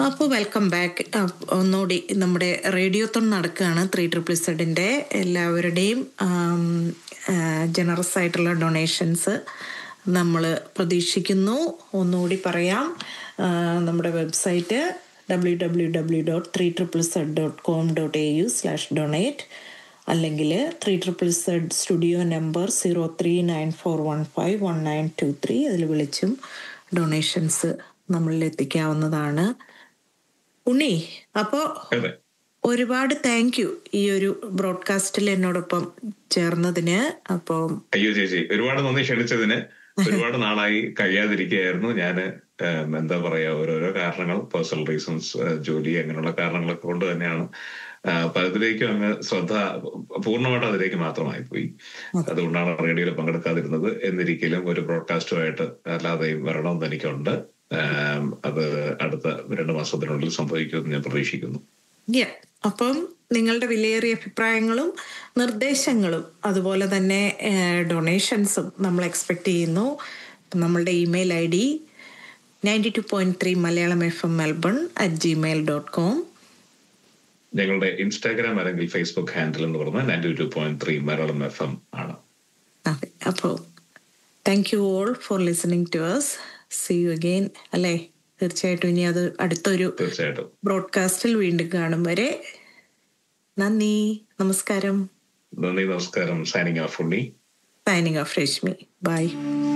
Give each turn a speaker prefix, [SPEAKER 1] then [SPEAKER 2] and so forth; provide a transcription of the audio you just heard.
[SPEAKER 1] അപ്പോൾ welcome back ഒന്നുകൂടി നമ്മുടെ റേഡിയോത്തോൺ നടക്കുകയാണ് ത്രീ ട്രിപ്പിൾ സെഡിൻ്റെ എല്ലാവരുടെയും ജനറസ് ആയിട്ടുള്ള ഡൊണേഷൻസ് നമ്മൾ പ്രതീക്ഷിക്കുന്നു ഒന്നുകൂടി പറയാം ആ, നമ്മുടെ website W W W dot three triple Z dot com dot A U slash donate അല്ലെങ്കിൽ three triple Z studio number zero three nine four one five one nine two three അതിൽ വിളിച്ചും donations നമ്മളിൽ എത്തിക്കാവുന്നതാണ് ഉണ്ണി അപ്പോൾ
[SPEAKER 2] അതെ
[SPEAKER 1] ഒരുപാട് thank you ഈ ഒരു ബ്രോഡ്കാസ്റ്റിൽ എന്നോടൊപ്പം ചേർന്നതിന് അപ്പോൾ
[SPEAKER 2] അയ്യോ ചേച്ചി ഒരുപാട് നന്ദി ക്ഷണിച്ചതിന് ഒരുപാട് നാളായി കഴിയാതിരിക്കുകയായിരുന്നു ഞാന് ഏം, എന്താ പറയാ ഓരോരോ കാരണങ്ങൾ പേഴ്സണൽ റീസൺസ് ജോലി അങ്ങനെയുള്ള കാരണങ്ങളൊക്കെ കൊണ്ട് തന്നെയാണ് ആ, പലതിലേക്കും അങ്ങ് ശ്രദ്ധ പൂർണ്ണമായിട്ട് അതിലേക്ക് മാത്രമായി പോയി അതുകൊണ്ടാണ് റേഡിയോയിൽ പങ്കെടുക്കാതിരുന്നത് എന്നിരിക്കലും ഒരു ബ്രോഡ്കാസ്റ്റുമായിട്ട് അല്ലാതെയും വരണമെന്ന് എനിക്കുണ്ട് ഏം, അത് അടുത്ത രണ്ട് മാസത്തിനുള്ളിൽ സംഭവിക്കുമെന്ന് ഞാൻ പ്രതീക്ഷിക്കുന്നു
[SPEAKER 1] Yeah. അപ്പം നിങ്ങളുടെ വിലയേറിയ അഭിപ്രായങ്ങളും നിർദ്ദേശങ്ങളും അതുപോലെ തന്നെ ഡൊണേഷൻസും നമ്മൾ എക്സ്പെക്ട് ചെയ്യുന്നു നമ്മളുടെ email I D ninety two point three Malayalam F M Melbourne at Gmail dot com
[SPEAKER 2] ഞങ്ങളുടെ ഇൻസ്റ്റാഗ്രാം അല്ലെങ്കിൽ ഫേസ്ബുക്ക് ഹാൻഡിൽ എന്ന് പറഞ്ഞാൽ ninety two point three Malayalam F M ആണ്
[SPEAKER 1] അതെ അപ്പോൾ thank you all for listening to us see you again അല്ലേ തീർച്ചയായിട്ടും ഇനി അത് അടുത്തൊരു
[SPEAKER 2] തീർച്ചയായിട്ടും
[SPEAKER 1] ബ്രോഡ്കാസ്റ്റിൽ വീണ്ടും കാണും വരെ നന്ദി നമസ്കാരം
[SPEAKER 2] നന്ദി നമസ്കാരം signing off Unni
[SPEAKER 1] signing off Rashmi by